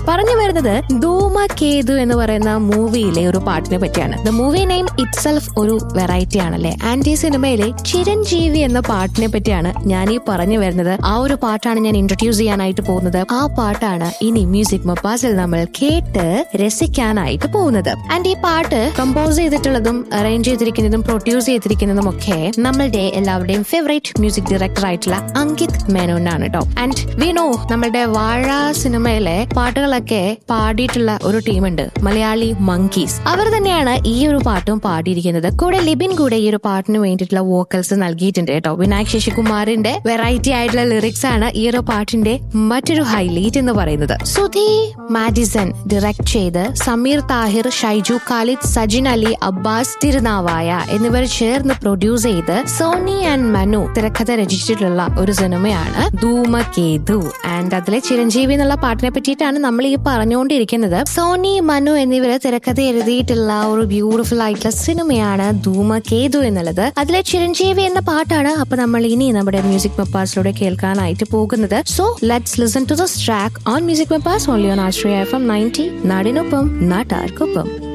പറഞ്ഞു വരുന്നത് ധൂമകേതു എന്ന് പറയുന്ന മൂവിയിലെ ഒരു പാട്ടിനെ പറ്റിയാണ് the movie name itself ഒരു വെറൈറ്റി ആണല്ലേ ആൻഡ് ഈ സിനിമയിലെ ചിരഞ്ജീവി എന്ന പാട്ടിനെ പറ്റിയാണ് ഞാൻ ഈ പറഞ്ഞു വരുന്നത് ആ ഒരു പാട്ടാണ് ഞാൻ ഇൻട്രൊഡ്യൂസ് ചെയ്യാനായിട്ട് പോകുന്നത് ആ പാട്ടാണ് ഇനി മ്യൂസിക് മപ്പാസിൽ നമ്മൾ കേട്ട് രസിക്കാനായിട്ട് പോകുന്നത് ആൻഡ് ഈ പാട്ട് കമ്പോസ് ചെയ്തിട്ടുള്ളതും അറേഞ്ച് ചെയ്തിരിക്കുന്നതും പ്രൊഡ്യൂസ് ചെയ്തിരിക്കുന്നതും ഒക്കെ നമ്മളുടെ എല്ലാവരുടെയും ഫേവറേറ്റ് മ്യൂസിക് ഡയറക്ടർ ആയിട്ടുള്ള അങ്കിത് മേനോനാണ് കേട്ടോ ആൻഡ് വി നോ നമ്മളുടെ വാഴ സിനിമയിലെ പാട്ടുകളൊക്കെ പാടിയിട്ടുള്ള ഒരു ടീമുണ്ട് മലയാളി മങ്കീസ് അവർ തന്നെയാണ് ഈ ഒരു പാട്ടും പാടിയിരിക്കുന്നത് കൂടെ ലിബിൻ കൂടെ ഈ ഒരു പാട്ടിന് വേണ്ടിയിട്ടുള്ള വോക്കൽസ് നൽകിയിട്ടുണ്ട് കേട്ടോ വിനായക് ശശികുമാറിന്റെ വെറൈറ്റി ആയിട്ടുള്ള ലിറിക്സ് ആണ് ഈ ഒരു പാട്ടിന്റെ മറ്റൊരു ഹൈലൈറ്റ് എന്ന് പറയുന്നത് സുധി മാഡിസൺ ഡയറക്ട് ചെയ്ത് സമീർ താഹിർ ഷൈജു ഖാലിദ് സജിൻ അലി അബ്ബാസ് തിരുനാവായ എന്നിവർ ചേർന്ന് പ്രൊഡ്യൂസ് ചെയ്ത് സോനി ആൻഡ് മനു തിരക്കഥ രചിച്ചിട്ടുള്ള ഒരു സിനിമയാണ് ധൂമകേതു ആൻഡ് അതിലെ ചിരഞ്ജീവി എന്നുള്ള പാട്ടിനെ പറ്റിയിട്ടാണ് നമ്മൾ ഈ പറഞ്ഞുകൊണ്ടിരിക്കുന്നത് സോനി മനു എന്നിവര് തിരക്കഥ എഴുതിയിട്ടുള്ള ഒരു ബ്യൂട്ടിഫുൾ ആയിട്ടുള്ള സിനിമയാണ് ധൂമകേതു എന്നുള്ളത് അതിലെ ചിരഞ്ജീവി എന്ന പാട്ടാണ് അപ്പൊ നമ്മൾ ഇനി നമ്മുടെ മ്യൂസിക് മെപ്പാസിലൂടെ കേൾക്കാനായിട്ട് പോകുന്നത് so let's listen to the track on music Meppas only on Ashraya F M ninety നാടിനൊപ്പം നാട്ടാർക്കൊപ്പം